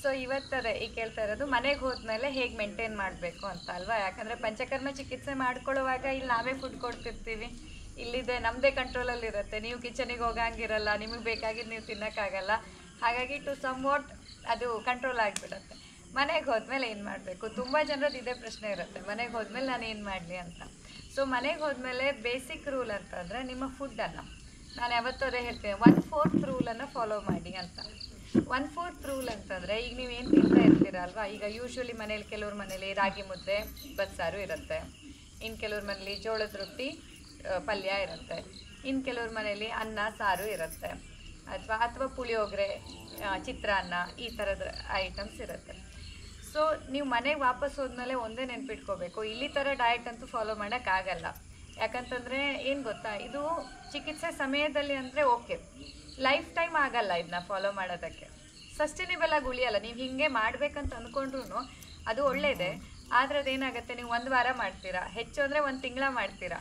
so ಇವತ್ತದೇ ಈ ಕೇಳ್ತಾ ಇರೋದು ಮನೆಗೆ ಹೋದ್ಮೇಲೆ ಹೇಗೆ ಮೇಂಟೈನ್ ಮಾಡಬೇಕು ಅಂತ ಅಲ್ವಾ ಯಾಕಂದರೆ ಪಂಚಕರ್ಮ ಚಿಕಿತ್ಸೆ ಮಾಡ್ಕೊಳ್ಳುವಾಗ ಇಲ್ಲಿ ನಾವೇ ಫುಡ್ ಕೊಡ್ತಿರ್ತೀವಿ ಇಲ್ಲಿದೆ ನಮ್ಮದೇ ಕಂಟ್ರೋಲಲ್ಲಿ ಇರುತ್ತೆ ನೀವು ಕಿಚನಿಗೆ ಹೋಗಂಗಿರಲ್ಲ ನಿಮಗೆ ಬೇಕಾಗಿದ್ದು ನೀವು ತಿನ್ನೋಕ್ಕಾಗಲ್ಲ ಹಾಗಾಗಿ ಟು ಸಮ್ ವಾಟ್ ಅದು ಕಂಟ್ರೋಲ್ ಆಗಿಬಿಡುತ್ತೆ ಮನೆಗೆ ಹೋದ್ಮೇಲೆ ಏನು ಮಾಡಬೇಕು ತುಂಬ ಜನರದ್ದು ಇದೇ ಪ್ರಶ್ನೆ ಇರುತ್ತೆ ಮನೆಗೆ ಹೋದ್ಮೇಲೆ ನಾನು ಏನು ಮಾಡಲಿ ಅಂತ ಸೊ ಮನೆಗೆ ಹೋದ್ಮೇಲೆ ಬೇಸಿಕ್ ರೂಲ್ ಅಂತಂದರೆ ನಿಮ್ಮ ಫುಡ್ಡನ್ನು ನಾನು ಯಾವತ್ತೂ ಅದೇ ಹೇಳ್ತೀನಿ ಒನ್ ಫೋರ್ತ್ ರೂಲನ್ನು ಫಾಲೋ ಮಾಡಿ ಅಂತ ಒನ್ ಫೋರ್ತ್ ರೂಲ್ ಅಂತಂದರೆ ಈಗ ನೀವು ಏನು ತಿಂತಾ ಇರ್ತೀರ ಅಲ್ವಾ ಈಗ ಯೂಶ್ವಲಿ ಮನೇಲಿ ಕೆಲವ್ರ ಮನೇಲಿ ರಾಗಿ ಮುದ್ದೆ ಬಸ್ಸಾರು ಇರುತ್ತೆ ಇನ್ನು ಕೆಲವ್ರ ಮನೇಲಿ ಜೋಳದ ರೊಟ್ಟಿ ಆ, ಪಲ್ಯ ಇರುತ್ತೆ ಇನ್ನು ಕೆಲವ್ರ ಮನೇಲಿ ಅನ್ನ ಸಾರು ಇರುತ್ತೆ ಅಥವಾ ಅಥವಾ ಪುಳಿಯೋಗರೆ ಆ, ಚಿತ್ರಾನ್ನ ಈ ಥರದ ಐಟಮ್ಸ್ ಇರುತ್ತೆ ಸೊ ನೀವು ಮನೆಗೆ ವಾಪಸ್ ಹೋದ್ಮೇಲೆ ಒಂದೇ ನೆನ್ಪಿಟ್ಕೋಬೇಕು ಇಲ್ಲಿ ಥರ ಡಯಟ್ ಅಂತೂ ಫಾಲೋ ಮಾಡೋಕ್ಕಾಗಲ್ಲ ಯಾಕಂತಂದರೆ ಏನು ಗೊತ್ತಾ ಇದು ಚಿಕಿತ್ಸೆ ಸಮಯದಲ್ಲಿ ಅಂದರೆ ಓಕೆ ಲೈಫ್ ಟೈಮ್ ಆಗಲ್ಲ ಇದನ್ನ ಫಾಲೋ ಮಾಡೋದಕ್ಕೆ ಸಸ್ಟೈನೇಬಲ್ ಆಗಿ ಉಳಿಯಲ್ಲ ನೀವು ಹಿಂಗೆ ಮಾಡ್ಬೇಕಂತ ಅಂದ್ಕೊಂಡ್ರು ಅದು ಒಳ್ಳೇದೇ ಆದರೆ ಅದೇನಾಗುತ್ತೆ ನೀವು ಒಂದು ವಾರ ಮಾಡ್ತೀರಾ ಹೆಚ್ಚು ಅಂದರೆ ಒಂದು ತಿಂಗಳ ಮಾಡ್ತೀರಾ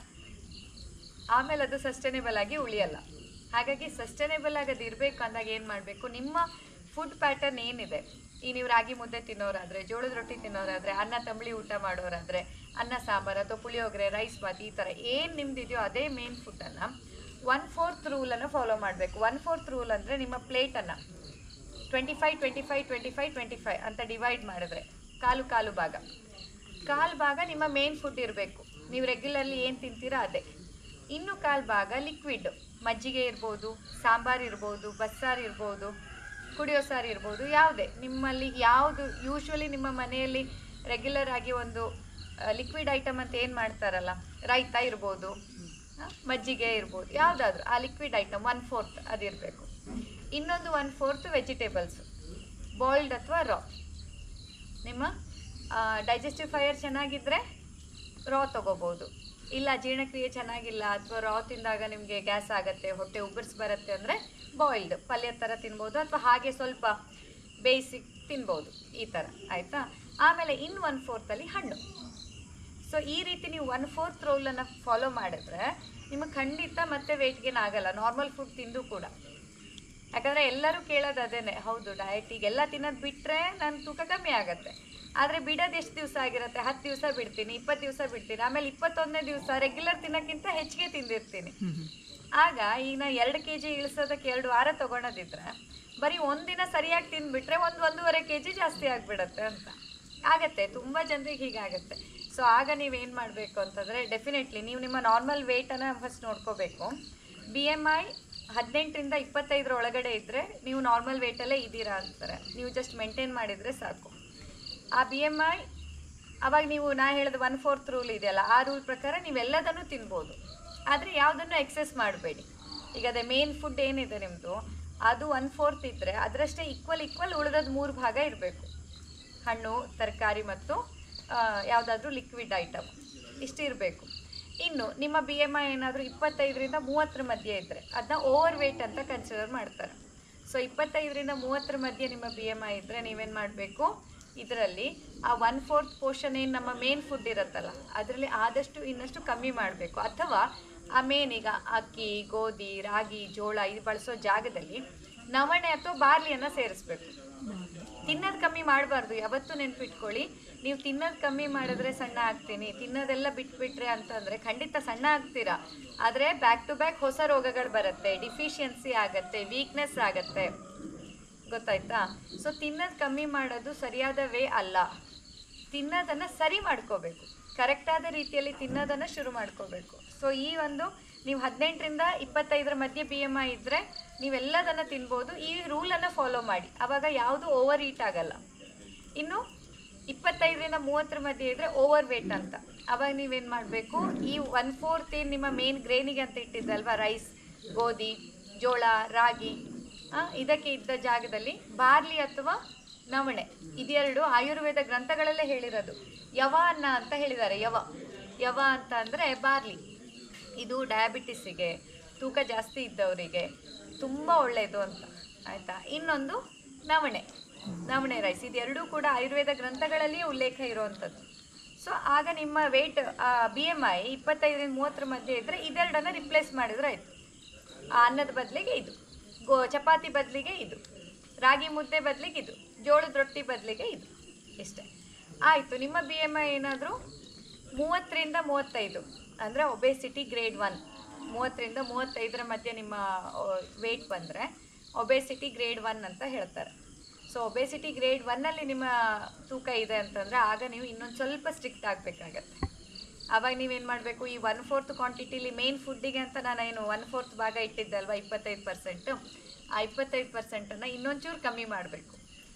ಆಮೇಲೆ ಅದು ಸಸ್ಟೈನೇಬಲ್ ಆಗಿ ಉಳಿಯಲ್ಲ ಹಾಗಾಗಿ ಸಸ್ಟೈನೇಬಲ್ ಆಗಿ ಅದು ಇರಬೇಕು ಅಂದಾಗ ಏನು ಮಾಡಬೇಕು ನಿಮ್ಮ ಫುಡ್ ಪ್ಯಾಟರ್ನ್ ಏನಿದೆ ಈ ನೀವು ರಾಗಿ ಮುದ್ದೆ ತಿನ್ನೋರಾದರೆ ಜೋಳದ ರೊಟ್ಟಿ ತಿನ್ನೋರಾದರೆ ಅನ್ನ ತಂಬಳಿ ಊಟ ಮಾಡೋರಾದರೆ ಅನ್ನ ಸಾಂಬಾರು ಅಥವಾ ಪುಳಿಯೋಗರೆ ರೈಸ್ ಬಾತ್ ಈ ಥರ ಏನು ನಿಮ್ದಿದೆಯೋ ಅದೇ ಮೇನ್ ಫುಡ್ಡನ್ನು ಒನ್ ಫೋರ್ತ್ ರೂಲನ್ನು ಫಾಲೋ ಮಾಡಬೇಕು ಒನ್ ಫೋರ್ತ್ ರೂಲ್ ಅಂದರೆ ನಿಮ್ಮ ಪ್ಲೇಟನ್ನು twenty five twenty five twenty five twenty five ಅಂತ ಡಿವೈಡ್ ಮಾಡಿದ್ರೆ ಕಾಲು ಕಾಲು ಭಾಗ ಕಾಲು ಭಾಗ ನಿಮ್ಮ ಮೇನ್ ಫುಡ್ ಇರಬೇಕು ನೀವು ರೆಗ್ಯುಲರ್ಲಿ ಏನು ತಿಂತೀರಾ ಅದೇ ಇನ್ನು ಕಾಲು ಭಾಗ ಲಿಕ್ವಿಡ್ ಮಜ್ಜಿಗೆ ಇರ್ಬೋದು ಸಾಂಬಾರು ಇರ್ಬೋದು ಬಸ್ಸಾರು ಇರ್ಬೋದು ಕುಡಿಯೋ ಸಾರು ಇರ್ಬೋದು ಯಾವುದೇ ನಿಮ್ಮಲ್ಲಿ ಯಾವುದು ಯೂಶ್ವಲಿ ನಿಮ್ಮ ಮನೆಯಲ್ಲಿ ರೆಗ್ಯುಲರ್ ಆಗಿ ಒಂದು ಲಿಕ್ವಿಡ್ ಐಟಮ್ ಅಂತ ಏನು ಮಾಡ್ತಾರಲ್ಲ ರೈತ ಇರ್ಬೋದು ಆ, ಮಜ್ಜಿಗೆ ಇರ್ಬೋದು ಯಾವುದಾದ್ರೂ ಆ ಲಿಕ್ವಿಡ್ ಐಟಮ್ ಒನ್ ಫೋರ್ತ್ ಅದಿರಬೇಕು ಇನ್ನೊಂದು ಒನ್ ಫೋರ್ತ್ ವೆಜಿಟೇಬಲ್ಸ್ ಬಾಯ್ಲ್ಡ್ ಅಥವಾ ರಾ ನಿಮ್ಮ ಡೈಜೆಸ್ಟಿವ್ ಫೈಯರ್ ಚೆನ್ನಾಗಿದ್ದರೆ ರಾ ತೊಗೋಬೋದು ಇಲ್ಲ ಜೀರ್ಣಕ್ರಿಯೆ ಚೆನ್ನಾಗಿಲ್ಲ ಅಥವಾ ರಾ ತಿಂದಾಗ ನಿಮಗೆ ಗ್ಯಾಸ್ ಆಗುತ್ತೆ ಹೊಟ್ಟೆ ಉಬ್ಬರ್ಸ್ ಬರುತ್ತೆ ಅಂದರೆ ಬಾಯ್ಲ್ಡ್ ಪಲ್ಯ ಥರ ತಿನ್ಬೋದು ಅಥವಾ ಹಾಗೆ ಸ್ವಲ್ಪ ಬೇಯಿಸಿ ತಿನ್ಬೋದು ಈ ಥರ ಆಯಿತಾ ಆಮೇಲೆ ಇನ್ನು ಒನ್ ಫೋರ್ತಲ್ಲಿ ಹಣ್ಣು ಸೊ ಈ ರೀತಿ ನೀವು ಒನ್ ಫೋರ್ತ್ ರೋಲನ್ನು ಫಾಲೋ ಮಾಡಿದ್ರೆ ನಿಮಗೆ ಖಂಡಿತ ಮತ್ತೆ ವೆಯ್ಟ್ ಗೇನ್ ಆಗಲ್ಲ ನಾರ್ಮಲ್ ಫುಡ್ ತಿಂದು ಕೂಡ ಯಾಕಂದರೆ ಎಲ್ಲರೂ ಕೇಳೋದು ಅದೇನೆ ಹೌದು ಡಯಟಿಗೆಲ್ಲ ತಿನ್ನೋದು ಬಿಟ್ಟರೆ ನನ್ನ ತೂಕ ಕಮ್ಮಿ ಆಗುತ್ತೆ ಆದರೆ ಬಿಡೋದು ಎಷ್ಟು ದಿವಸ ಆಗಿರುತ್ತೆ ಹತ್ತು ದಿವಸ ಬಿಡ್ತೀನಿ ಇಪ್ಪತ್ತು ದಿವಸ ಬಿಡ್ತೀನಿ ಆಮೇಲೆ ಇಪ್ಪತ್ತೊಂದನೇ ದಿವಸ ರೆಗ್ಯುಲರ್ ತಿನ್ನೋಕ್ಕಿಂತ ಹೆಚ್ಚಿಗೆ ತಿಂದಿರ್ತೀನಿ ಆಗ ಈಗ ನಾ ಎರಡು ಕೆ ಜಿ ಇಳಿಸೋದಕ್ಕೆ ಎರಡು ವಾರ ತೊಗೊಳೋದಿದ್ರೆ ಬರೀ ಒಂದಿನ ಸರಿಯಾಗಿ ತಿಂದ್ಬಿಟ್ರೆ ಒಂದು ಒಂದೂವರೆ ಕೆ ಜಿ ಜಾಸ್ತಿ ಆಗಿಬಿಡತ್ತೆ ಅಂತ ಆಗತ್ತೆ ತುಂಬ ಜನರಿಗೆ ಹೀಗಾಗತ್ತೆ ಸೊ ಆಗ ನೀವೇನು ಮಾಡಬೇಕು ಅಂತಂದರೆ ಡೆಫಿನೆಟ್ಲಿ ನೀವು ನಿಮ್ಮ ನಾರ್ಮಲ್ ವೆಯ್ಟನ್ನು ಫಸ್ಟ್ ನೋಡ್ಕೋಬೇಕು ಬಿ ಎಮ್ ಐ ಹದಿನೆಂಟರಿಂದ ಇಪ್ಪತ್ತೈದರ ಒಳಗಡೆ ಇದ್ದರೆ ನೀವು ನಾರ್ಮಲ್ ವೆಯ್ಟಲ್ಲೇ ಇದ್ದೀರಾ ಅಂತಾರೆ ನೀವು ಜಸ್ಟ್ ಮೇಂಟೈನ್ ಮಾಡಿದರೆ ಸಾಕು ಆ ಬಿ ಎಮ್ ಐ ಅವಾಗ ನೀವು ನಾ ಹೇಳಿದ ಒನ್ ಫೋರ್ತ್ ರೂಲ್ ಇದೆಯಲ್ಲ ಆ ರೂಲ್ ಪ್ರಕಾರ ನೀವೆಲ್ಲದನ್ನು ತಿನ್ಬೋದು ಆದರೆ ಯಾವುದನ್ನು ಎಕ್ಸೆಸ್ ಮಾಡಬೇಡಿ ಈಗ ಅದೇ ಮೇನ್ ಫುಡ್ ಏನಿದೆ ನಿಮ್ಮದು ಅದು ಒನ್ ಫೋರ್ತ್ ಇದ್ದರೆ ಅದರಷ್ಟೇ ಈಕ್ವಲ್ ಈಕ್ವಲ್ ಉಳಿದದ್ದು ಮೂರು ಭಾಗ ಇರಬೇಕು ಹಣ್ಣು ತರಕಾರಿ ಮತ್ತು ಯಾವುದಾದ್ರೂ ಲಿಕ್ವಿಡ್ ಐಟಮ್ ಇಷ್ಟು ಇರಬೇಕು ಇನ್ನು ನಿಮ್ಮ ಬಿ ಎಮ್ ಐ ಏನಾದರೂ ಇಪ್ಪತ್ತೈದರಿಂದ ಮೂವತ್ತರ ಮಧ್ಯೆ ಇದ್ದರೆ ಅದನ್ನ ಓವರ್ ವೇಟ್ ಅಂತ ಕನ್ಸಿಡರ್ ಮಾಡ್ತಾರೆ ಸೊ ಇಪ್ಪತ್ತೈದರಿಂದ ಮೂವತ್ತರ ಮಧ್ಯೆ ನಿಮ್ಮ ಬಿ ಎಮ್ ಐ ಇದ್ದರೆ ನೀವೇನು ಮಾಡಬೇಕು ಇದರಲ್ಲಿ ಆ ಒನ್ ಫೋರ್ತ್ ಪೋರ್ಷನ್ ಏನು ನಮ್ಮ ಮೇನ್ ಫುಡ್ ಇರುತ್ತಲ್ಲ ಅದರಲ್ಲಿ ಆದಷ್ಟು ಇನ್ನಷ್ಟು ಕಮ್ಮಿ ಮಾಡಬೇಕು ಅಥವಾ ಆ ಮೇನ್ ಈಗ ಅಕ್ಕಿ ಗೋಧಿ ರಾಗಿ ಜೋಳ ಇದು ಬಳಸೋ ಜಾಗದಲ್ಲಿ ನವಣೆ ಅಥವಾ ಬಾರ್ಲಿಯನ್ನು ಸೇರಿಸ್ಬೇಕು ತಿನ್ನೋದು ಕಮ್ಮಿ ಮಾಡಬಾರ್ದು ಯಾವತ್ತೂ ನೆನ್ಪಿಟ್ಕೊಳ್ಳಿ ನೀವು ತಿನ್ನೋದು ಕಮ್ಮಿ ಮಾಡಿದ್ರೆ ಸಣ್ಣ ಆಗ್ತೀನಿ ತಿನ್ನೋದೆಲ್ಲ ಬಿಟ್ಬಿಟ್ರೆ ಅಂತಂದರೆ ಖಂಡಿತ ಸಣ್ಣ ಆಗ್ತೀರಾ ಆದರೆ ಬ್ಯಾಕ್ ಟು ಬ್ಯಾಕ್ ಹೊಸ ರೋಗಗಳು ಬರುತ್ತೆ ಡಿಫಿಷಿಯನ್ಸಿ ಆಗತ್ತೆ ವೀಕ್ನೆಸ್ ಆಗತ್ತೆ ಗೊತ್ತಾಯ್ತಾ ಸೊ ತಿನ್ನೋದು ಕಮ್ಮಿ ಮಾಡೋದು ಸರಿಯಾದ ವೇ ಅಲ್ಲ ತಿನ್ನೋದನ್ನು ಸರಿ ಮಾಡ್ಕೋಬೇಕು ಕರೆಕ್ಟಾದ ರೀತಿಯಲ್ಲಿ ತಿನ್ನೋದನ್ನು ಶುರು ಮಾಡ್ಕೋಬೇಕು ಸೊ ಈ ಒಂದು ನೀವು ಹದಿನೆಂಟರಿಂದ ಇಪ್ಪತ್ತೈದರ ಮಧ್ಯೆ ಬಿ ಎಮ್ ಐ ಇದ್ದರೆ ನೀವೆಲ್ಲದನ್ನು ತಿನ್ಬೋದು ಈ ರೂಲನ್ನು ಫಾಲೋ ಮಾಡಿ ಆವಾಗ ಯಾವುದು ಓವರ್ ಈಟ್ ಆಗಲ್ಲ ಇನ್ನು ಇಪ್ಪತ್ತೈದರಿಂದ ಮೂವತ್ತರ ಮಧ್ಯೆ ಇದ್ದರೆ ಓವರ್ ವೇಟ್ ಅಂತ ಅವಾಗ ನೀವೇನು ಮಾಡಬೇಕು ಈ ಒನ್ ಫೋರ್ತ್ ಏನು ನಿಮ್ಮ ಮೇನ್ ಗ್ರೇನಿಗೆ ಅಂತ ಇಟ್ಟಿದ್ದಲ್ವಾ ರೈಸ್ ಗೋಧಿ ಜೋಳ ರಾಗಿ ಆ, ಇದಕ್ಕೆ ಇದ್ದ ಜಾಗದಲ್ಲಿ ಬಾರ್ಲಿ ಅಥವಾ ನವಣೆ ಇದೆರಡು ಆಯುರ್ವೇದ ಗ್ರಂಥಗಳಲ್ಲೇ ಹೇಳಿರೋದು ಯವ ಅನ್ನ ಅಂತ ಹೇಳಿದ್ದಾರೆ ಯವ ಯವ ಅಂತ ಅಂದರೆ ಬಾರ್ಲಿ ಇದು ಡಯಾಬಿಟಿಸಿಗೆ ತೂಕ ಜಾಸ್ತಿ ಇದ್ದವರಿಗೆ ತುಂಬ ಒಳ್ಳೆಯದು ಅಂತ ಆಯಿತಾ ಇನ್ನೊಂದು ನವಣೆ ನವಣೆ ರೈಸ್ ಇದೆರಡೂ ಕೂಡ ಆಯುರ್ವೇದ ಗ್ರಂಥಗಳಲ್ಲಿಯೇ ಉಲ್ಲೇಖ ಇರುವಂಥದ್ದು ಸೊ ಆಗ ನಿಮ್ಮ ವೆಯ್ಟ್ ಬಿ ಎಮ್ ಐ ಇಪ್ಪತ್ತೈದರಿಂದ ಮೂವತ್ತರ ಮಧ್ಯೆ ಇದ್ದರೆ ಇದೆರಡನ್ನು ರಿಪ್ಲೇಸ್ ಮಾಡಿದ್ರೆ ಆಯಿತು ಆ ಅನ್ನದ ಬದಲಿಗೆ ಇದು ಗೋ ಚಪಾತಿ ಬದಲಿಗೆ ಇದು ರಾಗಿ ಮುದ್ದೆ ಬದಲಿಗೆ ಇದು ಜೋಳದ ರೊಟ್ಟಿ ಬದಲಿಗೆ ಇದು ಇಷ್ಟೇ ಆಯಿತು ನಿಮ್ಮ ಬಿ ಎಮ್ ಐ ಏನಾದರೂ ಮೂವತ್ತರಿಂದ ಮೂವತ್ತೈದು ಅಂದರೆ ಒಬೇಸಿಟಿ ಗ್ರೇಡ್ ಒನ್ ಮೂವತ್ತರಿಂದ ಮೂವತ್ತೈದರ ಮಧ್ಯೆ ನಿಮ್ಮ ವೆಯ್ಟ್ ಬಂದರೆ ಒಬೇಸಿಟಿ ಗ್ರೇಡ್ ಒನ್ ಅಂತ ಹೇಳ್ತಾರೆ ಸೊ ಒಬೇಸಿಟಿ ಗ್ರೇಡ್ ಒನ್ನಲ್ಲಿ ನಿಮ್ಮ ತೂಕ ಇದೆ ಅಂತಂದರೆ ಆಗ ನೀವು ಇನ್ನೊಂದು ಸ್ವಲ್ಪ ಸ್ಟ್ರಿಕ್ಟ್ ಆಗಬೇಕಾಗತ್ತೆ ಆವಾಗ ನೀವೇನು ಮಾಡಬೇಕು ಈ ಒನ್ ಫೋರ್ತ್ ಕ್ವಾಂಟಿಟಿಲಿ ಮೇನ್ ಫುಡ್ಡಿಗೆ ಅಂತ ನಾನು ಏನು ಒನ್ ಫೋರ್ತ್ ಭಾಗ ಇಟ್ಟಿದ್ದೆ ಅಲ್ವಾ ಇಪ್ಪತ್ತೈದು ಪರ್ಸೆಂಟು ಆ ಇಪ್ಪತ್ತೈದು ಪರ್ಸೆಂಟನ್ನು ಇನ್ನೊಂಚೂರು ಕಮ್ಮಿ ಮಾಡಬೇಕು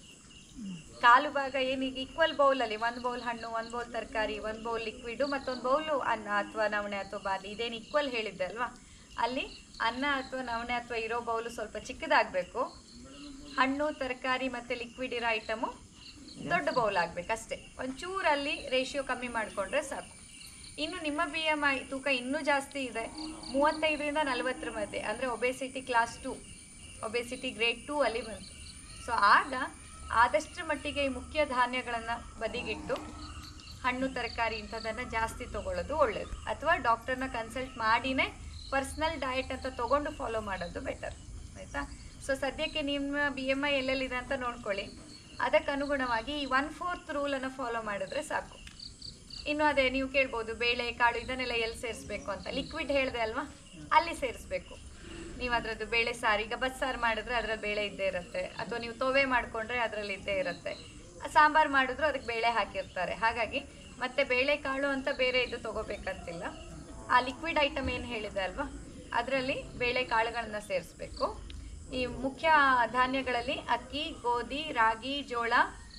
ಕಾಲು ಭಾಗ ಏನೀಗ ಈಕ್ವಲ್ ಬೌಲಲ್ಲಿ ಒಂದು ಬೌಲ್ ಹಣ್ಣು ಒಂದು ಬೌಲ್ ತರಕಾರಿ ಒಂದು ಬೌಲ್ ಲಿಕ್ವಿಡು ಮತ್ತೊಂದು ಬೌಲು ಅನ್ನ ಅಥವಾ ನವಣೆ ಅಥವಾ ಬಾರ್ಲಿ ಇದೇನು ಈಕ್ವಲ್ ಹೇಳಿದ್ದೆ ಅಲ್ವಾ ಅಲ್ಲಿ ಅನ್ನ ಅಥವಾ ನವಣೆ ಅಥವಾ ಇರೋ ಬೌಲು ಸ್ವಲ್ಪ ಚಿಕ್ಕದಾಗಬೇಕು ಹಣ್ಣು ತರಕಾರಿ ಮತ್ತು ಲಿಕ್ವಿಡ್ ಇರೋ ಐಟಮು ದೊಡ್ಡ ಬೌಲ್ ಆಗಬೇಕು ಅಷ್ಟೇ ಒಂಚೂರಲ್ಲಿ ರೇಷಿಯೋ ಕಮ್ಮಿ ಮಾಡಿಕೊಂಡ್ರೆ ಸಾಕು ಇನ್ನು ನಿಮ್ಮ ಬಿ ಎಮ್ ಐ ತೂಕ ಇನ್ನೂ ಜಾಸ್ತಿ ಇದೆ ಮೂವತ್ತೈದರಿಂದ ನಲವತ್ತರ ಮಧ್ಯೆ ಅಂದರೆ obesity class two obesity grade two ಅಲ್ಲಿ ಬಂತು ಸೊ ಆಗ ಆದಷ್ಟರ ಮಟ್ಟಿಗೆ ಈ ಮುಖ್ಯ ಧಾನ್ಯಗಳನ್ನು ಬದಿಗಿಟ್ಟು ಹಣ್ಣು ತರಕಾರಿ ಇಂಥದ್ದನ್ನು ಜಾಸ್ತಿ ತೊಗೊಳ್ಳೋದು ಒಳ್ಳೆಯದು ಅಥವಾ ಡಾಕ್ಟರ್ನ ಕನ್ಸಲ್ಟ್ ಮಾಡಿನೇ ಪರ್ಸ್ನಲ್ ಡಯಟ್ ಅಂತ ತೊಗೊಂಡು ಫಾಲೋ ಮಾಡೋದು ಬೆಟರ್ ಆಯಿತಾ ಸೊ ಸದ್ಯಕ್ಕೆ ನಿಮ್ಮ ಬಿ ಎಮ್ ಐ ಎಲ್ಲೆಲ್ಲಿದೆ ಅಂತ ನೋಡ್ಕೊಳ್ಳಿ ಅದಕ್ಕೆ ಅನುಗುಣವಾಗಿ ಈ ಒನ್ ಫೋರ್ತ್ ರೂಲನ್ನು ಫಾಲೋ ಮಾಡಿದ್ರೆ ಸಾಕು ಇನ್ನು ಅದೇ ನೀವು ಕೇಳ್ಬೋದು ಬೇಳೆ ಕಾಳು ಇದನ್ನೆಲ್ಲ ಎಲ್ಲಿ ಸೇರಿಸ್ಬೇಕು ಅಂತ ಲಿಕ್ವಿಡ್ ಹೇಳಿದೆ ಅಲ್ವಾ ಅಲ್ಲಿ ಸೇರಿಸ್ಬೇಕು ನೀವು ಅದರದ್ದು ಬೇಳೆ ಸಾರು ಈಗ ಬಸ್ಸಾರು ಮಾಡಿದ್ರೆ ಅದರಲ್ಲಿ ಬೇಳೆ ಇದ್ದೇ ಇರುತ್ತೆ ಅಥವಾ ನೀವು ತೊವೆ ಮಾಡಿಕೊಂಡ್ರೆ ಅದರಲ್ಲಿ ಇದ್ದೇ ಇರುತ್ತೆ ಸಾಂಬಾರು ಮಾಡಿದ್ರು ಅದಕ್ಕೆ ಬೇಳೆ ಹಾಕಿರ್ತಾರೆ ಹಾಗಾಗಿ ಮತ್ತೆ ಬೇಳೆ ಕಾಳು ಅಂತ ಬೇರೆ ಇದು ತಗೋಬೇಕಂತಿಲ್ಲ ಆ ಲಿಕ್ವಿಡ್ ಐಟಮ್ ಏನು ಹೇಳಿದೆ ಅಲ್ವಾ ಅದರಲ್ಲಿ ಬೇಳೆ ಕಾಳುಗಳನ್ನ ಸೇರಿಸ್ಬೇಕು ಈ ಮುಖ್ಯ ಧಾನ್ಯಗಳಲ್ಲಿ ಅಕ್ಕಿ ಗೋಧಿ ರಾಗಿ ಜೋಳ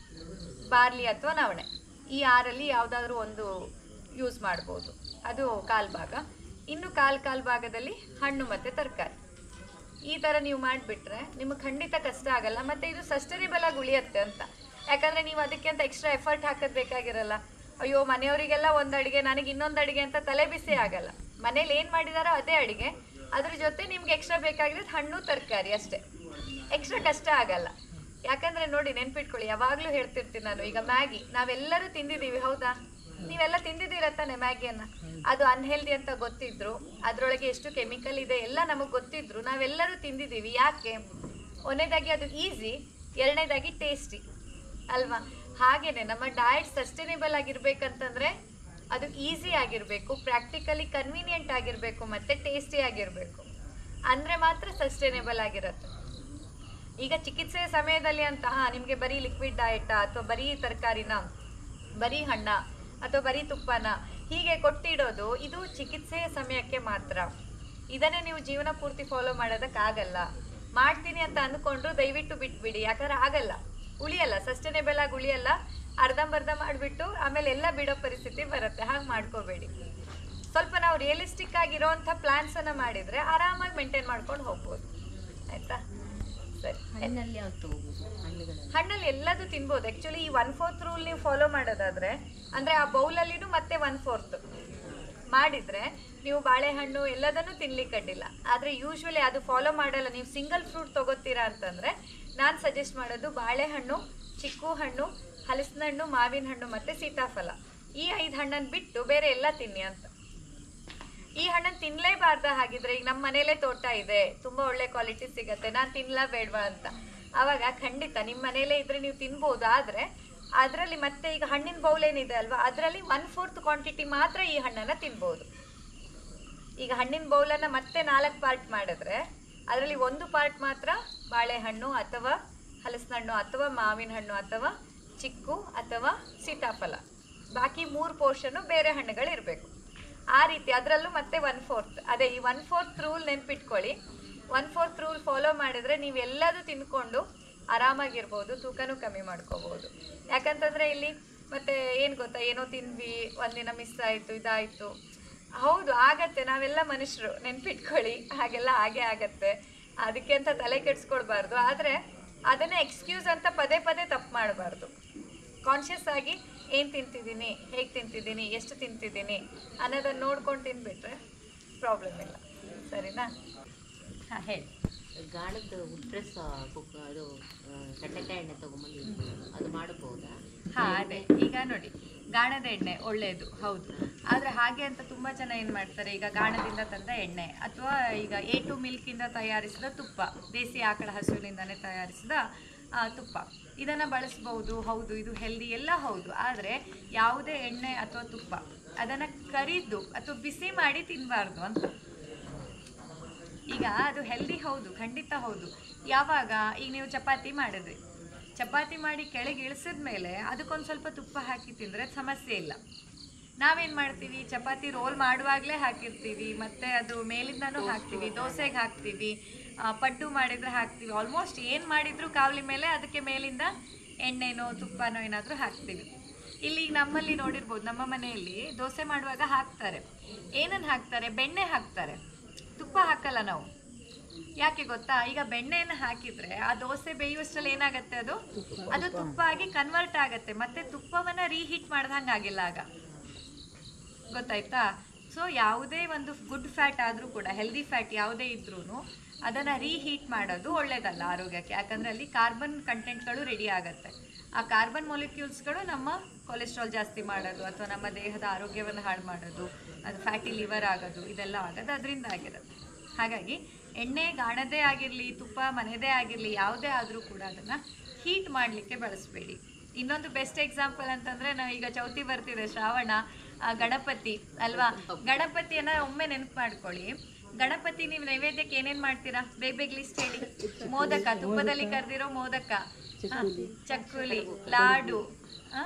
ಬಾರ್ಲಿ ಅಥವಾ ನವಣೆ ಈ ಆರಲ್ಲಿ ಯಾವುದಾದ್ರೂ ಒಂದು ಯೂಸ್ ಮಾಡ್ಬೋದು ಅದು ಕಾಲು ಭಾಗ ಇನ್ನು ಕಾಲು ಕಾಲು ಭಾಗದಲ್ಲಿ ಹಣ್ಣು ಮತ್ತು ತರಕಾರಿ ಈ ಥರ ನೀವು ಮಾಡಿಬಿಟ್ರೆ ನಿಮಗೆ ಖಂಡಿತ ಕಷ್ಟ ಆಗಲ್ಲ ಮತ್ತು ಇದು ಸಸ್ಟೈನೇಬಲ್ ಆಗಿ ಉಳಿಯುತ್ತೆ ಅಂತ ಯಾಕಂದರೆ ನೀವು ಅದಕ್ಕೆ ಅಂತ ಎಕ್ಸ್ಟ್ರಾ ಎಫರ್ಟ್ ಹಾಕೋದು ಬೇಕಾಗಿರಲ್ಲ ಅಯ್ಯೋ ಮನೆಯವರಿಗೆಲ್ಲ ಒಂದು ಅಡುಗೆ ನನಗೆ ಇನ್ನೊಂದು ಅಡುಗೆ ಅಂತ ತಲೆ ಬಿಸಿ ಆಗಲ್ಲ ಮನೇಲಿ ಏನು ಮಾಡಿದಾರೋ ಅದೇ ಅಡುಗೆ ಅದ್ರ ಜೊತೆ ನಿಮ್ಗೆ ಎಕ್ಸ್ಟ್ರಾ ಬೇಕಾಗಿರೋದು ಹಣ್ಣು ತರಕಾರಿ ಅಷ್ಟೇ ಎಕ್ಸ್ಟ್ರಾ ಕಷ್ಟ ಆಗಲ್ಲ ಯಾಕಂದ್ರೆ ನೋಡಿ ನೆನ್ಪಿಟ್ಕೊಳ್ಳಿ ಯಾವಾಗಲೂ ಹೇಳ್ತಿರ್ತೀನಿ ನಾನು ಈಗ ಮ್ಯಾಗಿ ನಾವೆಲ್ಲರೂ ತಿಂದಿದ್ದೀವಿ ಹೌದಾ ನೀವೆಲ್ಲ ತಿಂದಿದ್ದೀರ ತಾನೆ ಮ್ಯಾಗಿಯನ್ನ ಅದು ಅನ್ಹೆಲ್ದಿ ಅಂತ ಗೊತ್ತಿದ್ರು ಅದರೊಳಗೆ ಎಷ್ಟು ಕೆಮಿಕಲ್ ಇದೆ ಎಲ್ಲ ನಮಗೆ ಗೊತ್ತಿದ್ರು ನಾವೆಲ್ಲರೂ ತಿಂದಿದ್ದೀವಿ ಯಾಕೆ ಒಂದನೇದಾಗಿ ಅದು ಈಸಿ ಎರಡನೇದಾಗಿ ಟೇಸ್ಟಿ ಅಲ್ವಾ ಹಾಗೇನೆ ನಮ್ಮ ಡಯಟ್ ಸಸ್ಟೈನೇಬಲ್ ಆಗಿರ್ಬೇಕಂತಂದ್ರೆ ಅದು ಈಸಿ ಆಗಿರಬೇಕು ಪ್ರಾಕ್ಟಿಕಲಿ ಕನ್ವೀನಿಯೆಂಟ್ ಆಗಿರಬೇಕು ಮತ್ತೆ ಟೇಸ್ಟಿ ಆಗಿರಬೇಕು ಅಂದ್ರೆ ಮಾತ್ರ ಸಸ್ಟೈನೇಬಲ್ ಆಗಿರುತ್ತೆ ಈಗ ಚಿಕಿತ್ಸೆಯ ಸಮಯದಲ್ಲಿ ಅಂತ ಹಾ ನಿಮಗೆ ಬರೀ ಲಿಕ್ವಿಡ್ ಡಯಟಾ ಅಥವಾ ಬರೀ ತರಕಾರಿನ ಬರೀ ಹಣ್ಣ ಅಥವಾ ಬರೀ ತುಪ್ಪನ ಹೀಗೆ ಕೊಟ್ಟಿಡೋದು ಇದು ಚಿಕಿತ್ಸೆಯ ಸಮಯಕ್ಕೆ ಮಾತ್ರ ಇದನ್ನೇ ನೀವು ಜೀವನ ಪೂರ್ತಿ ಫಾಲೋ ಮಾಡೋದಕ್ಕಾಗಲ್ಲ ಮಾಡ್ತೀನಿ ಅಂತ ಅಂದ್ಕೊಂಡ್ರು ದಯವಿಟ್ಟು ಬಿಟ್ಬಿಡಿ ಯಾಕಂದ್ರೆ ಆಗಲ್ಲ ಉಳಿಯಲ್ಲ ಸಸ್ಟೈನೇಬಲ್ ಆಗಿ ಉಳಿಯಲ್ಲ ಅರ್ಧಂಬರ್ಧ ಮಾಡಿಬಿಟ್ಟು ಆಮೇಲೆ ಎಲ್ಲ ಬಿಡೋ ಪರಿಸ್ಥಿತಿ ಬರುತ್ತೆ ಹಾಗೆ ಮಾಡ್ಕೋಬೇಡಿ ಸ್ವಲ್ಪ ನಾವು ರಿಯಲಿಸ್ಟಿಕ್ ಆಗಿರೋವಂಥ ಪ್ಲಾನ್ಸನ್ನು ಮಾಡಿದರೆ ಆರಾಮಾಗಿ ಮೇಂಟೈನ್ ಮಾಡ್ಕೊಂಡು ಹೋಗ್ಬೋದು ಆಯಿತಾ ಸರಿ ಹಣ್ಣಲ್ಲಿ ಯಾವ್ದು ತಗೋಬೋದು ಹಣ್ಣುಗಳಲ್ಲಿ ಹಣ್ಣಲ್ಲಿ ಎಲ್ಲದೂ ತಿನ್ಬೋದು ಆ್ಯಕ್ಚುಲಿ ಈ ಒನ್ ಫೋರ್ತ್ ರೂಲ್ ನೀವು ಫಾಲೋ ಮಾಡೋದಾದ್ರೆ ಅಂದರೆ ಆ ಬೌಲಲ್ಲಿನೂ ಮತ್ತೆ ಒನ್ ಫೋರ್ತ್ ಮಾಡಿದರೆ ನೀವು ಬಾಳೆಹಣ್ಣು ಎಲ್ಲದನ್ನೂ ತಿನ್ಲಿಕ್ಕೆ ಅಡ್ಡಿಲ್ಲ ಆದರೆ ಯೂಶ್ವಲಿ ಅದು ಫಾಲೋ ಮಾಡಲ್ಲ ನೀವು ಸಿಂಗಲ್ ಫ್ರೂಟ್ ತಗೋತೀರಾ ಅಂತಂದರೆ ನಾನು ಸಜೆಸ್ಟ್ ಮಾಡೋದು ಬಾಳೆಹಣ್ಣು ಚಿಕ್ಕು ಹಣ್ಣು ಹಲಸಿನ ಹಣ್ಣು ಮಾವಿನ ಹಣ್ಣು ಮತ್ತು ಸೀತಾಫಲ ಈ ಐದು ಹಣ್ಣನ್ನು ಬಿಟ್ಟು ಬೇರೆ ಎಲ್ಲ ತಿನ್ನಿ ಅಂತ ಈ ಹಣ್ಣನ್ನು ತಿನ್ಲೇಬಾರ್ದ ಹಾಗಿದ್ರೆ ಈಗ ನಮ್ಮ ಮನೇಲೇ ತೋಟ ಇದೆ ತುಂಬಾ ಒಳ್ಳೆ ಕ್ವಾಲಿಟಿ ಸಿಗತ್ತೆ ನಾನು ತಿನ್ಲಾ ಬೇಡವಾ ಅಂತ ಅವಾಗ ಖಂಡಿತ ನಿಮ್ಮ ಮನೇಲೇ ಇದ್ರೆ ನೀವು ತಿನ್ಬೋದು ಆದ್ರೆ ಅದರಲ್ಲಿ ಮತ್ತೆ ಈಗ ಹಣ್ಣಿನ ಬೌಲ್ ಏನಿದೆ ಅಲ್ವಾ ಅದರಲ್ಲಿ ಒನ್ ಫೋರ್ತ್ ಕ್ವಾಂಟಿಟಿ ಮಾತ್ರ ಈ ಹಣ್ಣನ್ನ ತಿನ್ಬೋದು ಈಗ ಹಣ್ಣಿನ ಬೌಲನ್ನ ಮತ್ತೆ ನಾಲ್ಕು ಪಾರ್ಟ್ ಮಾಡಿದ್ರೆ ಅದರಲ್ಲಿ ಒಂದು ಪಾರ್ಟ್ ಮಾತ್ರ ಬಾಳೆಹಣ್ಣು ಅಥವಾ ಹಲಸಿನ ಹಣ್ಣು ಅಥವಾ ಮಾವಿನ ಹಣ್ಣು ಅಥವಾ ಚಿಕ್ಕು ಅಥವಾ ಸೀತಾಫಲ ಬಾಕಿ ಮೂರು ಪೋರ್ಷನ್ನು ಬೇರೆ ಹಣ್ಣುಗಳಿರಬೇಕು ಆ ರೀತಿ ಅದರಲ್ಲೂ ಮತ್ತೆ ಒನ್ ಫೋರ್ತ್ ಅದೇ ಈ ಒನ್ ಫೋರ್ತ್ ರೂಲ್ ನೆನ್ಪಿಟ್ಕೊಳ್ಳಿ ಒನ್ ಫೋರ್ತ್ ರೂಲ್ ಫಾಲೋ ಮಾಡಿದ್ರೆ ನೀವೆಲ್ಲದೂ ತಿನ್ಕೊಂಡು ಆರಾಮಾಗಿರ್ಬೋದು ತೂಕನೂ ಕಮ್ಮಿ ಮಾಡ್ಕೋಬೋದು ಯಾಕಂತಂದರೆ ಇಲ್ಲಿ ಮತ್ತೆ ಏನು ಗೊತ್ತಾ ಏನೋ ತಿಂದ್ವಿ ಒಂದಿನ ಮಿಸ್ ಆಯಿತು ಇದಾಯಿತು ಹೌದು ಆಗತ್ತೆ ನಾವೆಲ್ಲ ಮನುಷ್ಯರು ನೆನ್ಪಿಟ್ಕೊಳ್ಳಿ ಹಾಗೆಲ್ಲ ಹಾಗೆ ಆಗತ್ತೆ ಅದಕ್ಕೆ ಅಂತ ತಲೆ ಕೆಡಿಸ್ಕೊಳ್ಬಾರ್ದು ಆದರೆ ಅದನ್ನ ಎಕ್ಸ್ಕ್ಯೂಸ್ ಅಂತ ಪದೇ ಪದೇ ತಪ್ಪು ಮಾಡಬಾರ್ದು ಕಾನ್ಷಿಯಸ್ ಆಗಿ ಏನು ತಿಂತಿದ್ದೀನಿ ಹೇಗೆ ತಿಂತಿದ್ದೀನಿ ಎಷ್ಟು ತಿಂತಿದ್ದೀನಿ ಅನ್ನೋದನ್ನು ನೋಡ್ಕೊಂಡು ತಿಂದ್ಬಿಟ್ರೆ ಪ್ರಾಬ್ಲಮ್ ಇಲ್ಲ ಸರಿನಾ ಹಾಂ ಹೇಳಿ ಗಾಣದ ಉಟ್ರೆಸ್ ಅದು ಆ, ಕಡ್ಲೆಕಾಯಿ ಎಣ್ಣೆ ತಗೊಂಬಂದು ಅದು ಮಾಡಬಹುದಾ ಹಾ ಅದೇ ಈಗ ನೋಡಿ ಗಾಣದ ಎಣ್ಣೆ ಒಳ್ಳೆಯದು ಹೌದು ಆದರೆ ಹಾಗೆ ಅಂತ ತುಂಬ ಜನ ಏನು ಮಾಡ್ತಾರೆ ಈಗ ಗಾಣದಿಂದ ತಂದ ಎಣ್ಣೆ ಅಥವಾ ಈಗ ಎ ಟು ಮಿಲ್ಕಿಂದ ತಯಾರಿಸಿದ ತುಪ್ಪ ದೇಸಿ ಆಕಳ ಹಸುವಿನಿಂದನೇ ತಯಾರಿಸಿದ ಆ, ತುಪ್ಪ ಇದನ್ನು ಬಳಸ್ಬೋದು ಹೌದು ಇದು ಹೆಲ್ದಿ ಎಲ್ಲ ಹೌದು ಆದರೆ ಯಾವುದೇ ಎಣ್ಣೆ ಅಥವಾ ತುಪ್ಪ ಅದನ್ನು ಕರಿದು ಅಥವಾ ಬಿಸಿ ಮಾಡಿ ತಿನ್ನಬಾರ್ದು ಅಂತ ಈಗ ಅದು ಹೆಲ್ದಿ ಹೌದು ಖಂಡಿತ ಹೌದು ಯಾವಾಗ ಈಗ ನೀವು ಚಪಾತಿ ಮಾಡಿದ್ರಿ ಚಪಾತಿ ಮಾಡಿ ಕೆಳಗೆ ಇಳಿಸಿದ ಮೇಲೆ ಅದಕ್ಕೊಂದು ಸ್ವಲ್ಪ ತುಪ್ಪ ಹಾಕಿ ತಿಂದರೆ ಸಮಸ್ಯೆ ಇಲ್ಲ ನಾವೇನು ಮಾಡ್ತೀವಿ ಚಪಾತಿ ರೋಲ್ ಮಾಡುವಾಗಲೇ ಹಾಕಿರ್ತೀವಿ ಮತ್ತು ಅದು ಮೇಲಿಂದನೂ ಹಾಕ್ತೀವಿ ದೋಸೆಗೆ ಹಾಕ್ತೀವಿ ಆ, ಪಡ್ಡು ಮಾಡಿದರೆ ಹಾಕ್ತೀವಿ ಆಲ್ಮೋಸ್ಟ್ ಏನು ಮಾಡಿದ್ರು ಕಾವಲಿ ಮೇಲೆ ಅದಕ್ಕೆ ಮೇಲಿಂದ ಎಣ್ಣೆನೋ ತುಪ್ಪನೋ ಏನಾದರೂ ಹಾಕ್ತೀವಿ ಇಲ್ಲಿ ಈಗ ನಮ್ಮಲ್ಲಿ ನೋಡಿರ್ಬೋದು ನಮ್ಮ ಮನೆಯಲ್ಲಿ ದೋಸೆ ಮಾಡುವಾಗ ಹಾಕ್ತಾರೆ ಏನನ್ನು ಹಾಕ್ತಾರೆ ಬೆಣ್ಣೆ ಹಾಕ್ತಾರೆ ತುಪ್ಪ ಹಾಕಲ್ಲ ನಾವು ಯಾಕೆ ಗೊತ್ತಾ ಈಗ ಬೆಣ್ಣೆಯನ್ನು ಹಾಕಿದ್ರೆ ಆ ದೋಸೆ ಬೇಯುವಷ್ಟರಲ್ಲಿ ಏನಾಗತ್ತೆ ಅದು ಅದು ತುಪ್ಪ ಆಗಿ ಕನ್ವರ್ಟ್ ಆಗತ್ತೆ ಮತ್ತೆ ತುಪ್ಪವನ್ನ ರೀಹೀಟ್ ಮಾಡ್ದಂಗೆ ಆಗಿಲ್ಲ ಆಗ ಗೊತ್ತಾಯ್ತಾ ಸೊ ಯಾವುದೇ ಒಂದು ಗುಡ್ ಫ್ಯಾಟ್ ಆದರೂ ಕೂಡ ಹೆಲ್ದಿ ಫ್ಯಾಟ್ ಯಾವುದೇ ಇದ್ರೂ ಅದನ್ನು ರೀಹೀಟ್ ಮಾಡೋದು ಒಳ್ಳೆಯದಲ್ಲ ಆರೋಗ್ಯಕ್ಕೆ ಯಾಕಂದರೆ ಅಲ್ಲಿ ಕಾರ್ಬನ್ ಕಂಟೆಂಟ್ಗಳು ರೆಡಿ ಆಗುತ್ತೆ ಆ ಕಾರ್ಬನ್ ಮೊಲಿಕ್ಯೂಲ್ಸ್ಗಳು ನಮ್ಮ ಕೊಲೆಸ್ಟ್ರಾಲ್ ಜಾಸ್ತಿ ಮಾಡೋದು ಅಥವಾ ನಮ್ಮ ದೇಹದ ಆರೋಗ್ಯವನ್ನು ಹಾಳು ಮಾಡೋದು ಅದು ಫ್ಯಾಟಿ ಲಿವರ್ ಆಗೋದು ಇದೆಲ್ಲ ಆಗೋದು ಅದರಿಂದ ಆಗಿರೋದು ಹಾಗಾಗಿ ಎಣ್ಣೆ ಗಾಣದೇ ಆಗಿರಲಿ ತುಪ್ಪ ಮನೆದೇ ಆಗಿರಲಿ ಯಾವುದೇ ಆದರೂ ಕೂಡ ಅದನ್ನು ಹೀಟ್ ಮಾಡಲಿಕ್ಕೆ ಬಳಸಬೇಡಿ ಇನ್ನೊಂದು ಬೆಸ್ಟ್ ಎಕ್ಸಾಂಪಲ್ ಅಂತಂದರೆ ನಾವು ಈಗ ಚೌತಿ ಬರ್ತಿದೆ ಶ್ರಾವಣ ಆ, ಗಣಪತಿ ಅಲ್ವಾ ಗಣಪತಿಯನ್ನ ಒಮ್ಮೆ ನೆನಪು ಮಾಡ್ಕೊಳ್ಳಿ ಗಣಪತಿ ನೀವು ನೈವೇದ್ಯಕ್ಕೆ ಏನೇನು ಮಾಡ್ತೀರಾ ಬೇಗ ಬೇಗ ಲಿಸ್ಟ್ ಹೇಳಿ ಮೋದಕ ತುಪ್ಪದಲ್ಲಿ ಕರೆದಿರೋ ಮೋದಕ ಹಾ, ಚಕ್ಕುಲಿ ಲಾಡು ಆ,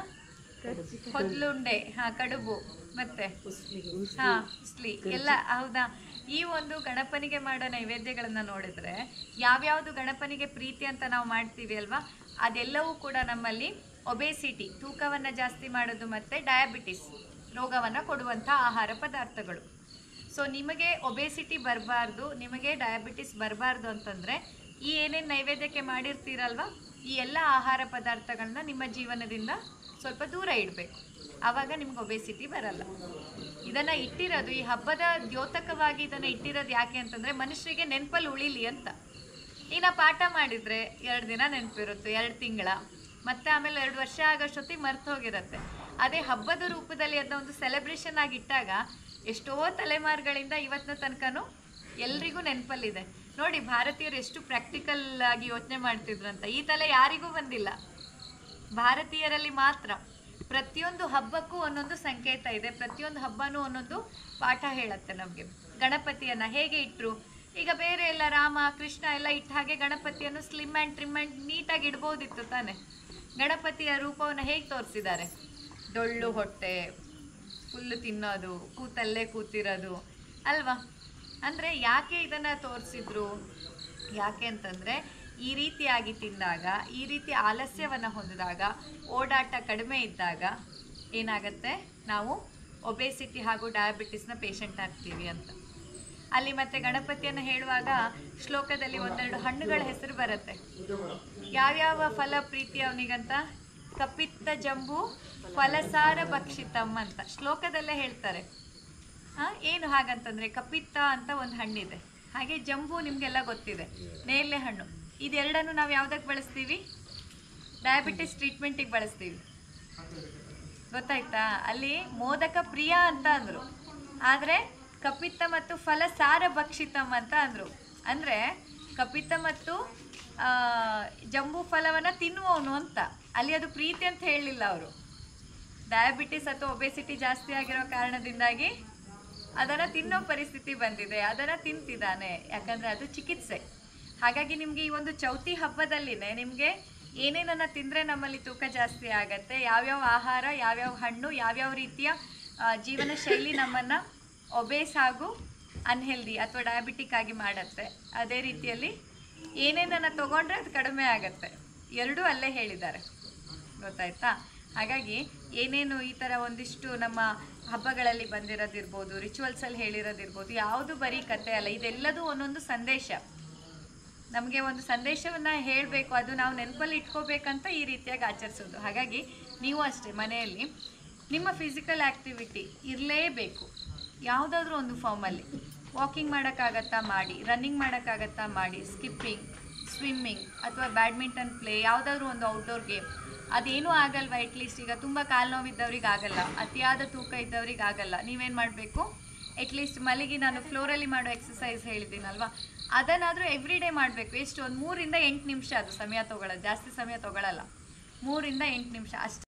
ಹೊದ್ಲುಂಡೆ ಹಾ ಕಡುಬು ಮತ್ತೆ ಹಾ ಉಸ್ಲಿ ಎಲ್ಲ ಹೌದಾ ಈ ಒಂದು ಗಣಪನಿಗೆ ಮಾಡೋ ನೈವೇದ್ಯಗಳನ್ನ ನೋಡಿದ್ರೆ ಯಾವ್ಯಾವ್ದು ಗಣಪನಿಗೆ ಪ್ರೀತಿ ಅಂತ ನಾವು ಮಾಡ್ತೀವಿ ಅಲ್ವಾ ಅದೆಲ್ಲವೂ ಕೂಡ ನಮ್ಮಲ್ಲಿ ಒಬೇಸಿಟಿ ತೂಕವನ್ನ ಜಾಸ್ತಿ ಮಾಡೋದು ಮತ್ತೆ ಡಯಾಬಿಟಿಸ್ ರೋಗವನ್ನ ಕೊಡುವಂಥ ಆಹಾರ ಪದಾರ್ಥಗಳು ಸೊ ನಿಮಗೆ ಒಬೇಸಿಟಿ ಬರಬಾರ್ದು ನಿಮಗೆ ಡಯಾಬಿಟಿಸ್ ಬರಬಾರ್ದು ಅಂತಂದರೆ ಈ ಏನೇನು ನೈವೇದ್ಯಕ್ಕೆ ಮಾಡಿರ್ತೀರಲ್ವ ಈ ಎಲ್ಲ ಆಹಾರ ಪದಾರ್ಥಗಳನ್ನ ನಿಮ್ಮ ಜೀವನದಿಂದ ಸ್ವಲ್ಪ ದೂರ ಇಡಬೇಕು ಆವಾಗ ನಿಮ್ಗೆ ಒಬೇಸಿಟಿ ಬರಲ್ಲ ಇದನ್ನು ಇಟ್ಟಿರೋದು ಈ ಹಬ್ಬದ ದ್ಯೋತಕವಾಗಿ ಇದನ್ನು ಇಟ್ಟಿರೋದು ಯಾಕೆ ಅಂತಂದರೆ ಮನುಷ್ಯರಿಗೆ ನೆನಪಲ್ಲಿ ಉಳಿಲಿ ಅಂತ ಈಗ ನಾ ಪಾಠ ಮಾಡಿದರೆ ಎರಡು ದಿನ ನೆನಪಿರುತ್ತೆ ಎರಡು ತಿಂಗಳ ಮತ್ತೆ ಆಮೇಲೆ ಎರಡು ವರ್ಷ ಆಗೋಷ್ಟೊತ್ತಿಗೆ ಮರ್ತು ಹೋಗಿರುತ್ತೆ ಅದೇ ಹಬ್ಬದ ರೂಪದಲ್ಲಿ ಅದನ್ನ ಒಂದು ಸೆಲೆಬ್ರೇಷನ್ ಆಗಿ ಇಟ್ಟಾಗ ಎಷ್ಟೋ ತಲೆಮಾರುಗಳಿಂದ ಇವತ್ತಿನ ತನಕನೂ ಎಲ್ರಿಗೂ ನೆನಪಲ್ಲಿದೆ ನೋಡಿ ಭಾರತೀಯರು ಎಷ್ಟು ಪ್ರಾಕ್ಟಿಕಲ್ ಆಗಿ ಯೋಚನೆ ಮಾಡ್ತಿದ್ರಂತ ಈ ತಲೆ ಯಾರಿಗೂ ಬಂದಿಲ್ಲ ಭಾರತೀಯರಲ್ಲಿ ಮಾತ್ರ ಪ್ರತಿಯೊಂದು ಹಬ್ಬಕ್ಕೂ ಒಂದೊಂದು ಸಂಕೇತ ಇದೆ ಪ್ರತಿಯೊಂದು ಹಬ್ಬನೂ ಒಂದೊಂದು ಪಾಠ ಹೇಳುತ್ತೆ ನಮಗೆ ಗಣಪತಿಯನ್ನ ಹೇಗೆ ಇಟ್ರು ಈಗ ಬೇರೆ ಎಲ್ಲ ರಾಮ ಕೃಷ್ಣ ಎಲ್ಲ ಇಟ್ಟ ಹಾಗೆ ಗಣಪತಿಯನ್ನು ಸ್ಲಿಮ್ ಆ್ಯಂಡ್ ಟ್ರಿಮ್ ಆ್ಯಂಡ್ ನೀಟಾಗಿ ಇಡ್ಬೋದಿತ್ತು ತಾನೆ ಗಣಪತಿಯ ರೂಪವನ್ನು ಹೇಗೆ ತೋರಿಸಿದ್ದಾರೆ ಡೊಳ್ಳು ಹೊಟ್ಟೆ ಫುಲ್ಲು ತಿನ್ನೋದು ಕೂತಲ್ಲೇ ಕೂತಿರೋದು ಅಲ್ವಾ ಅಂದರೆ ಯಾಕೆ ಇದನ್ನು ತೋರಿಸಿದ್ರು ಯಾಕೆ ಅಂತಂದರೆ ಈ ರೀತಿಯಾಗಿ ತಿಂದಾಗ ಈ ರೀತಿ ಆಲಸ್ಯವನ್ನು ಹೊಂದಿದಾಗ ಓಡಾಟ ಕಡಿಮೆ ಇದ್ದಾಗ ಏನಾಗುತ್ತೆ ನಾವು ಒಬೇಸಿಟಿ ಹಾಗೂ ಡಯಾಬಿಟಿಸ್ನ ಪೇಷಂಟ್ ಆಗ್ತೀವಿ ಅಂತ ಅಲ್ಲಿ ಮತ್ತೆ ಗಣಪತಿಯನ್ನು ಹೇಳುವಾಗ ಶ್ಲೋಕದಲ್ಲಿ ಒಂದೆರಡು ಹಣ್ಣುಗಳ ಹೆಸರು ಬರುತ್ತೆ ಯಾವ್ಯಾವ ಫಲ ಪ್ರೀತಿ ಅವನಿಗಂತ ಕಪಿತ್ತ ಜಂಬು ಫಲಸಾರ ಭಕ್ಷಿತಂ ಅಂತ ಶ್ಲೋಕದಲ್ಲೇ ಹೇಳ್ತಾರೆ ಆ, ಏನು ಹಾಗಂತಂದ್ರೆ ಕಪಿತ್ತ ಅಂತ ಒಂದು ಹಣ್ಣಿದೆ ಹಾಗೆ ಜಂಬು ನಿಮಗೆಲ್ಲ ಗೊತ್ತಿದೆ ನೇರಳೆ ಹಣ್ಣು ಇದೆರಡನ್ನು ನಾವು ಯಾವ್ದಕ್ಕೆ ಬಳಸ್ತೀವಿ ಡಯಾಬಿಟಿಸ್ ಟ್ರೀಟ್ಮೆಂಟಿಗೆ ಬಳಸ್ತೀವಿ ಗೊತ್ತಾಯ್ತಾ ಅಲ್ಲಿ ಮೋದಕ ಪ್ರಿಯ ಅಂತ ಅಂದರು ಆದರೆ ಕಪಿತ್ತ ಮತ್ತು ಫಲ ಸಾರ ಭಕ್ಷಿತಂ ಅಂತ ಅಂದರು ಅಂದರೆ ಕಪಿತ್ತ ಮತ್ತು ಆ, ಜಂಬೂ ಫಲವನ್ನು ತಿನ್ನುವವನು ಅಂತ ಅಲ್ಲಿ ಅದು ಪ್ರೀತಿ ಅಂತ ಹೇಳಲಿಲ್ಲ ಅವರು ಡಯಾಬಿಟಿಸ್ ಅಥವಾ ಒಬೆಸಿಟಿ ಜಾಸ್ತಿ ಆಗಿರೋ ಕಾರಣದಿಂದಾಗಿ ಅದನ್ನು ತಿನ್ನೋ ಪರಿಸ್ಥಿತಿ ಬಂದಿದೆ ಅದನ್ನು ತಿಂತಿದ್ದಾನೆ ಯಾಕಂದರೆ ಅದು ಚಿಕಿತ್ಸೆ ಹಾಗಾಗಿ ನಿಮಗೆ ಈ ಒಂದು ಚೌತಿ ಹಬ್ಬದಲ್ಲಿನೇ ನಿಮಗೆ ಏನೇನನ್ನು ತಿಂದರೆ ನಮ್ಮಲ್ಲಿ ತೂಕ ಜಾಸ್ತಿ ಆಗತ್ತೆ ಯಾವ್ಯಾವ ಆಹಾರ ಯಾವ್ಯಾವ ಹಣ್ಣು ಯಾವ್ಯಾವ ರೀತಿಯ ಆ, ಜೀವನ ಶೈಲಿ ನಮ್ಮನ್ನು ಒಬೇಸ್ ಹಾಗೂ ಅನ್ಹೆಲ್ದಿ ಅಥವಾ ಡಯಾಬಿಟಿಕ್ ಆಗಿ ಮಾಡತ್ತೆ ಅದೇ ರೀತಿಯಲ್ಲಿ ಏನೇನನ್ನು ತಗೊಂಡ್ರೆ ಅದು ಕಡಿಮೆ ಆಗತ್ತೆ ಎರಡೂ ಅಲ್ಲೇ ಹೇಳಿದ್ದಾರೆ ಗೊತ್ತಾಯ್ತಾ ಹಾಗಾಗಿ ಏನೇನು ಈ ಥರ ಒಂದಿಷ್ಟು ನಮ್ಮ ಹಬ್ಬಗಳಲ್ಲಿ ಬಂದಿರೋದಿರ್ಬೋದು ರಿಚುವಲ್ಸಲ್ಲಿ ಹೇಳಿರೋದಿರ್ಬೋದು ಯಾವುದು ಬರೀ ಕತೆ ಅಲ್ಲ ಇದೆಲ್ಲದೂ ಒಂದೊಂದು ಸಂದೇಶ ನಮಗೆ ಒಂದು ಸಂದೇಶವನ್ನು ಹೇಳಬೇಕು ಅದು ನಾವು ನೆನಪಲ್ಲಿ ಇಟ್ಕೋಬೇಕಂತ ಈ ರೀತಿಯಾಗಿ ಆಚರಿಸೋದು ಹಾಗಾಗಿ ನೀವು ಅಷ್ಟೇ ಮನೆಯಲ್ಲಿ ನಿಮ್ಮ ಫಿಸಿಕಲ್ ಆ್ಯಕ್ಟಿವಿಟಿ ಇರಲೇಬೇಕು ಯಾವುದಾದ್ರೂ ಒಂದು ಫಾರ್ಮಲ್ಲಿ ವಾಕಿಂಗ್ ಮಾಡೋಕ್ಕಾಗತ್ತಾ ಮಾಡಿ ರನ್ನಿಂಗ್ ಮಾಡೋಕ್ಕಾಗತ್ತಾ ಮಾಡಿ ಸ್ಕಿಪ್ಪಿಂಗ್ ಸ್ವಿಮ್ಮಿಂಗ್ ಅಥವಾ ಬ್ಯಾಡ್ಮಿಂಟನ್ ಪ್ಲೇ ಯಾವುದಾದ್ರೂ ಒಂದು ಔಟ್ಡೋರ್ ಗೇಮ್ ಅದೇನೂ ಆಗಲ್ವಾ ಅಟ್ಲೀಸ್ಟ್ ಈಗ ತುಂಬ ಕಾಲು ನೋವಿದ್ದವ್ರಿಗೆ ಆಗಲ್ಲ ಅತಿಯಾದ ತೂಕ ಇದ್ದವ್ರಿಗೆ ಆಗಲ್ಲ ನೀವೇನು ಮಾಡಬೇಕು ಅಟ್ಲೀಸ್ಟ್ ಮಲಗಿ ನಾನು ಫ್ಲೋರಲ್ಲಿ ಮಾಡೋ ಎಕ್ಸಸೈಸ್ ಹೇಳಿದ್ದೀನಲ್ವಾ ಅದನ್ನಾದರೂ ಎವ್ರಿ ಡೇ ಮಾಡಬೇಕು ಎಷ್ಟು ಒಂದು ಮೂರಿಂದ ಎಂಟು ನಿಮಿಷ ಅದು ಸಮಯ ತೊಗೊಳ್ಳೋದು ಜಾಸ್ತಿ ಸಮಯ ತೊಗೊಳಲ್ಲ ಮೂರಿಂದ ಎಂಟು ನಿಮಿಷ ಅಷ್ಟು